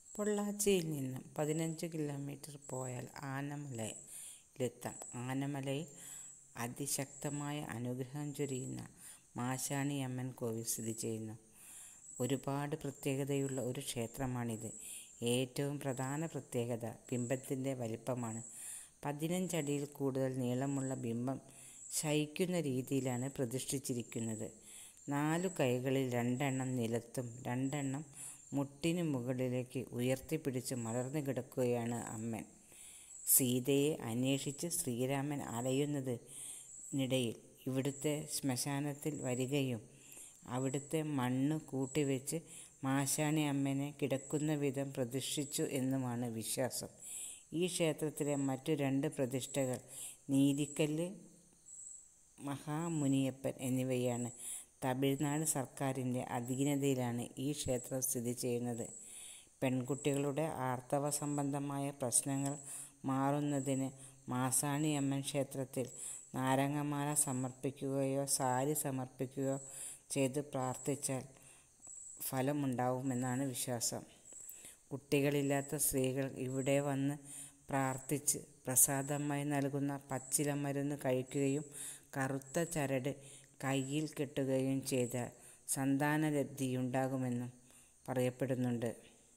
പൊള്ളാച്ചിയിൽ നിന്നും പതിനഞ്ച് കിലോമീറ്റർ പോയാൽ ആനമലയിലെത്താം. ആനമലയിൽ അതിശക്തമായ അനുഗ്രഹം ചൊരിയുന്ന മാശാണിയമ്മൻ കോവിൽ സ്ഥിതിചെയ്യുന്നു. ഒരുപാട് പ്രത്യേകതയുള്ള ഒരു ക്ഷേത്രമാണിത്. ഏറ്റവും പ്രധാന പ്രത്യേകത ബിംബത്തിന്റെ വലിപ്പമാണ്. പതിനഞ്ചടിയിൽ കൂടുതൽ നീളമുള്ള ബിംബം ശയിക്കുന്ന രീതിയിലാണ് പ്രതിഷ്ഠിച്ചിരിക്കുന്നത്. നാലു കൈകളിൽ രണ്ടെണ്ണം നിലത്തും രണ്ടെണ്ണം മുട്ടിനു മുകളിലേക്ക് ഉയർത്തിപ്പിടിച്ച് മലർന്നു കിടക്കുകയാണ് അമ്മൻ. സീതയെ അന്വേഷിച്ച് ശ്രീരാമൻ അലയുന്നതിനിടയിൽ ഇവിടുത്തെ ശ്മശാനത്തിൽ വരികയും അവിടുത്തെ മണ്ണു കൂട്ടിവെച്ച് മാശാണിയമ്മനെ കിടക്കുന്നവിധം പ്രതിഷ്ഠിച്ചു എന്നുമാണ് വിശ്വാസം. ഈ ക്ഷേത്രത്തിലെ മറ്റു രണ്ട് പ്രതിഷ്ഠകൾ നീതിക്കല്ല്, മഹാമുനിയപ്പൻ എന്നിവയാണ്. തമിഴ്നാട് സർക്കാരിന്റെ അധീനതയിലാണ് ഈ ക്ഷേത്രം സ്ഥിതിചെയ്യുന്നത്. പെൺകുട്ടികളുടെ ആർത്തവ സംബന്ധമായ പ്രശ്നങ്ങൾ മാറുന്നതിന് മാസാണിയമ്മൻ ക്ഷേത്രത്തിൽ നാരങ്ങാമാല സമർപ്പിക്കുകയോ സാരി സമർപ്പിക്കുകയോ ചെയ്ത് പ്രാർത്ഥിച്ചാൽ ഫലമുണ്ടാവുമെന്നാണ് വിശ്വാസം. കുട്ടികളില്ലാത്ത സ്ത്രീകൾ ഇവിടെ വന്ന് പ്രാർത്ഥിച്ച് പ്രസാദമായി നൽകുന്ന പച്ചിലമരുന്ന് കഴിക്കുകയും കറുത്ത ചരട് കൈയിൽ കെട്ടുകയും ചെയ്താൽ സന്താനലബ്ധിയുണ്ടാകുമെന്നും പറയപ്പെടുന്നുണ്ട്.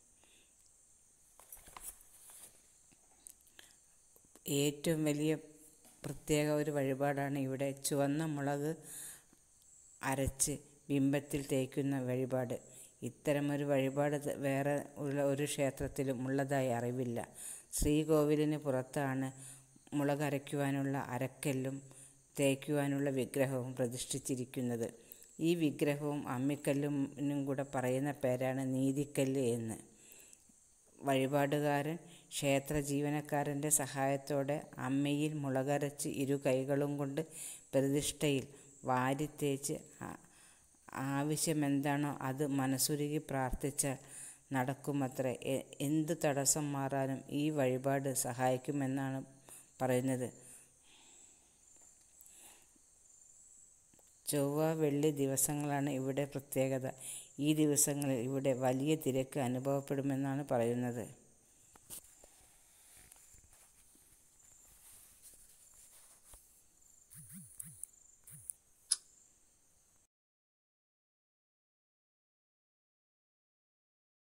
ഏറ്റവും വലിയ പ്രത്യേക ഒരു വഴിപാടാണ് ഇവിടെ ചുവന്ന മുളക് അരച്ച് ബിംബത്തിൽ തേക്കുന്ന വഴിപാട്. ഇത്തരമൊരു വഴിപാട് വേറെ ഒരു ക്ഷേത്രത്തിലും ഉള്ളതായി അറിവില്ല. ശ്രീകോവിലിന് പുറത്താണ് മുളകരയ്ക്കുവാനുള്ള അരക്കല്ലും തേയ്ക്കുവാനുള്ള വിഗ്രഹവും പ്രതിഷ്ഠിച്ചിരിക്കുന്നത്. ഈ വിഗ്രഹവും അമ്മിക്കല്ലിനും കൂടെ പറയുന്ന പേരാണ് നീതിക്കല്ല് എന്ന്. വഴിപാടുകാരൻ ക്ഷേത്രജീവനക്കാരന്റെ സഹായത്തോടെ അമ്മിയിൽ മുളകരച്ച് ഇരു കൈകളും കൊണ്ട് പ്രതിഷ്ഠയിൽ വാരിത്തേച്ച് ആവശ്യമെന്താണോ അത് മനസ്സുരുകി പ്രാർത്ഥിച്ചാൽ നടക്കുമത്രേ. എന്തു തടസ്സം മാറാനും ഈ വഴിപാട് സഹായിക്കുമെന്നാണ് പറയുന്നത്. ചൊവ്വ, വെള്ളി ദിവസങ്ങളാണ് ഇവിടെ പ്രത്യേകത. ഈ ദിവസങ്ങളിൽ ഇവിടെ വലിയ തിരക്ക് അനുഭവപ്പെടുമെന്നാണ് പറയുന്നത്.